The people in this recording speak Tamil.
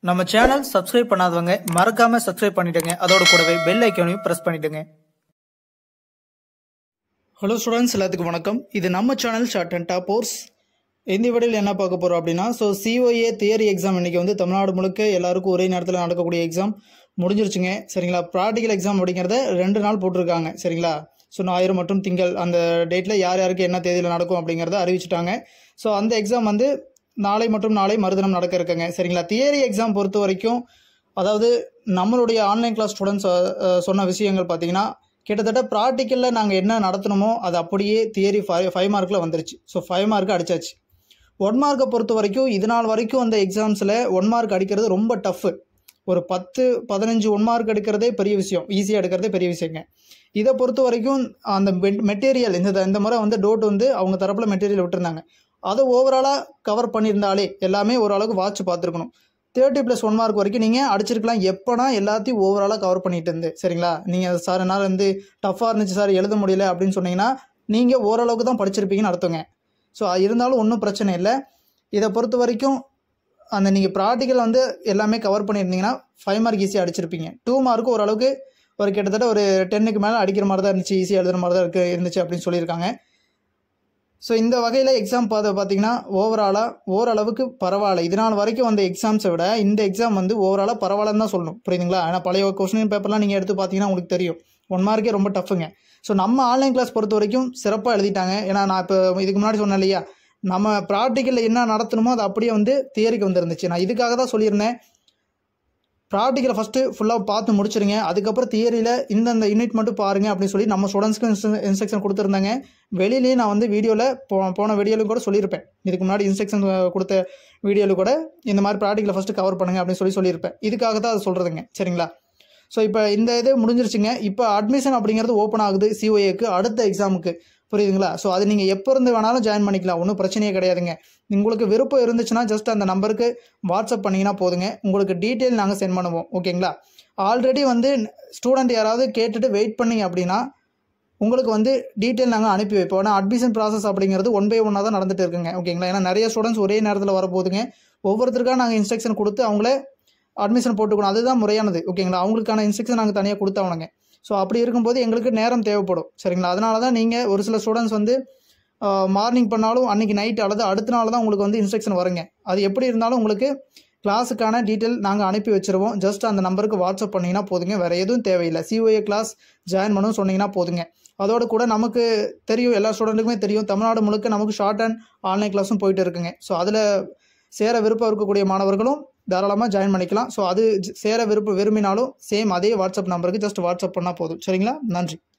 நம்ம சேனல் சப்ஸ்கிரைப் பண்ணாதவங்க மறக்காம சப்ஸ்கிரைப் பண்ணிடுங்க அதோட கூடவே பெல் ஐக்கானையும் பிரஸ் பண்ணிடுங்க ஹலோ ஸ்டூடெண்ட்ஸ் எல்லாத்துக்கும் வணக்கம் இது நம்ம channel short and top course இந்த வீடியோவில் என்ன பார்க்க போகிறோம் அப்படின்னா ஸோ சிஓஏ தியரி எக்ஸாம் இன்றைக்கி வந்து தமிழ்நாடு முழுக்க எல்லாருக்கும் ஒரே நேரத்தில் நடக்கக்கூடிய எக்ஸாம் முடிஞ்சிருச்சுங்க சரிங்களா ப்ராக்டிக்கல் எக்ஸாம் அப்படிங்கிறத ரெண்டு நாள் போட்டிருக்காங்க சரிங்களா ஸோ ஞாயிறு மற்றும் திங்கள் அந்த டேட்டில் யார் யாருக்கு என்ன தேதியில் நடக்கும் அப்படிங்கிறத அறிவிச்சிட்டாங்க ஸோ அந்த எக்ஸாம் வந்து நாளை மற்றும் நாளை மறுதினம் நடக்க இருக்குங்க சரிங்களா தியரி எக்ஸாம் பொறுத்த வரைக்கும் அதாவது நம்மளுடைய ஆன்லைன் கிளாஸ் ஸ்டூடெண்ட்ஸ் சொன்ன விஷயங்கள் பார்த்தீங்கன்னா கிட்டத்தட்ட ப்ராக்டிக்கலில் நாங்கள் என்ன நடத்தணுமோ அது அப்படியே தியரி ஃபைவ் ஃபைவ் மார்க்கில் வந்துருச்சு ஸோ ஃபைவ் மார்க் அடிச்சாச்சு ஒன் மார்க்கை பொறுத்த வரைக்கும் இது நாள் வரைக்கும் அந்த எக்ஸாம்ஸில் ஒன் மார்க் அடிக்கிறது ரொம்ப டஃப்பு ஒரு பத்து பதினஞ்சு ஒன் மார்க் எடுக்கிறதே பெரிய விஷயம் ஈஸியாக எடுக்கிறதே பெரிய விஷயங்க இதை பொறுத்த வரைக்கும் அந்த மெட்டீரியல் இந்த இந்த முறை வந்து டோட் வந்து அவங்க தரப்பில் மெட்டீரியல் விட்டுருந்தாங்க அதை ஓவராலாக கவர் பண்ணியிருந்தாலே எல்லாமே ஓரளவுக்கு வாட்ச் பார்த்துருக்கணும் தேர்ட்டி ப்ளஸ் ஒன் மார்க் வரைக்கும் நீங்கள் அடிச்சிருக்கலாம் எப்போனா எல்லாத்தையும் ஓவராலாக கவர் பண்ணிட்டு இருந்து சரிங்களா நீங்கள் சார் என்னால் வந்து டஃப்பாக இருந்துச்சு சார் எழுத முடியல அப்படின்னு சொன்னீங்கன்னா நீங்கள் ஓரளவுக்கு தான் படிச்சிருப்பீங்கன்னு அர்த்தங்க ஸோ இருந்தாலும் ஒன்றும் பிரச்சனை இல்லை இதை பொறுத்த வரைக்கும் அந்த நீங்கள் ப்ராக்டிக்கல் வந்து எல்லாமே கவர் பண்ணியிருந்தீங்கன்னா ஃபைவ் மார்க் ஈஸியாக அடிச்சிருப்பீங்க டூ மார்க்கு ஓரளவுக்கு ஒரு கிட்டத்தட்ட ஒரு டென்னுக்கு மேலே அடிக்கிற மாதிரி தான் இருந்துச்சு ஈஸியாக எழுதுகிற மாதிரி தான் இருக்கு இருந்துச்சு அப்படின்னு சொல்லியிருக்காங்க ஸோ இந்த வகையில் எக்ஸாம் பார்த்து பார்த்தீங்கன்னா ஓவராலாக ஓரளவுக்கு பரவாயில்ல இது நாள் வரைக்கும் வந்த எக்ஸாம்ஸை விட இந்த எக்ஸாம் வந்து ஓவராலாக பரவாயில்லன்னு தான் சொல்லணும் புரியுதுங்களா ஏன்னா பழைய கொஸ்டின் பேப்பர்லாம் நீங்கள் எடுத்து பார்த்தீங்கன்னா உங்களுக்கு தெரியும் ஒன் மார்க்கே ரொம்ப டஃப்புங்க ஸோ நம்ம ஆன்லைன் கிளாஸ் பொறுத்த வரைக்கும் சிறப்பாக எழுதிட்டாங்க ஏன்னா நான் இப்போ இதுக்கு முன்னாடி சொன்னேன் இல்லையா நம்ம ப்ராக்டிக்கலில் என்ன நடத்தணுமோ அது அப்படியே வந்து தியரிக்கு வந்துருந்துச்சு நான் இதுக்காக தான் சொல்லியிருந்தேன் ப்ராக்டிக்கலை ஃபஸ்ட்டு ஃபுல்லாக பார்த்து முடிச்சிருங்க அதுக்கப்புறம் தியரியில் இந்தந்த யூனிட் மட்டும் பாருங்கள் அப்படின்னு சொல்லி நம்ம ஸ்டூடெண்ட்ஸ்க்கு இன்ஸ்ட்ரக்ஷன் கொடுத்துருந்தாங்க வெளியிலேயே நான் வந்து வீடியோவில் போ போன வீடியோவில் கூட சொல்லியிருப்பேன் இதுக்கு முன்னாடி இன்ஸ்ட்ரக்ஷன் கொடுத்த வீடியோவில் கூட இந்த மாதிரி ப்ராக்டிக்கலை ஃபஸ்ட்டு கவர் பண்ணுங்கள் அப்படின்னு சொல்லி சொல்லியிருப்பேன் இதுக்காக தான் அது சொல்கிறதுங்க சரிங்களா ஸோ இப்போ இந்த இது முடிஞ்சிருச்சுங்க இப்போ அட்மிஷன் அப்படிங்கிறது ஓப்பன் ஆகுது சிஓஏக்கு அடுத்த எக்ஸாமுக்கு புரியுதுங்களா ஸோ அது நீங்கள் எப்போ இருந்து வேணாலும் ஜாயின் பண்ணிக்கலாம் ஒன்றும் பிரச்சனையே கிடையாதுங்க உங்களுக்கு விருப்பம் இருந்துச்சுன்னா ஜஸ்ட் அந்த நம்பருக்கு வாட்ஸ்அப் பண்ணிங்கன்னா போதுங்க உங்களுக்கு டீட்டெயில் நாங்கள் சென்ட் பண்ணுவோம் ஓகேங்களா ஆல்ரெடி வந்து ஸ்டூடெண்ட் யாராவது கேட்டுட்டு வெயிட் பண்ணீங்க அப்படின்னா உங்களுக்கு வந்து டீட்டெயில் நாங்கள் அனுப்பி வைப்போம் ஆனால் அட்மிஷன் ப்ராசஸ் அப்படிங்கிறது ஒன் பை ஒன்னாக தான் நடந்துட்டு இருக்குங்க ஓகேங்களா ஏன்னா நிறைய ஸ்டூடெண்ட்ஸ் ஒரே நேரத்தில் வரப்போகுதுங்க ஒவ்வொருத்தருக்காக நாங்கள் இன்ஸ்ட்ரக்ஷன் கொடுத்து அவங்கள அட்மிஷன் போட்டுக்கணும் அதுதான் முறையானது ஓகேங்களா அவங்களுக்கான இன்ஸ்ட்ரக்ஷன் நாங்கள் தனியாக கொடுத்தவனுங்க ஸோ அப்படி இருக்கும்போது எங்களுக்கு நேரம் தேவைப்படும் சரிங்களா அதனால தான் நீங்கள் ஒரு சில ஸ்டூடெண்ட்ஸ் வந்து மார்னிங் பண்ணாலும் அன்றைக்கி நைட் அல்லது அடுத்த நாள் தான் உங்களுக்கு வந்து இன்ஸ்ட்ரக்ஷன் வருங்க அது எப்படி இருந்தாலும் உங்களுக்கு கிளாஸுக்கான டீட்டெயில் நாங்கள் அனுப்பி வச்சுருவோம் ஜஸ்ட் அந்த நம்பருக்கு வாட்ஸ்அப் பண்ணிங்கன்னா போதுங்க வேறு எதுவும் தேவையில்லை சிஓஏ கிளாஸ் ஜாயின் பண்ணணும் சொன்னீங்கன்னா போதுங்க அதோடு கூட நமக்கு தெரியும் எல்லா ஸ்டூடெண்ட்டுக்குமே தெரியும் தமிழ்நாடு முழுக்க நமக்கு ஷார்ட் அண்ட் ஆன்லைன் கிளாஸும் போயிட்டு இருக்குங்க ஸோ அதில் சேர விருப்பம் இருக்கக்கூடிய மாணவர்களும் தாராளமாக ஜாயின் பண்ணிக்கலாம் ஸோ அது சேர விருப்பம் விரும்பினாலும் சேம் அதே வாட்ஸ்அப் நம்பருக்கு ஜஸ்ட் வாட்ஸ்அப் பண்ணால் போதும் சரிங்களா நன்றி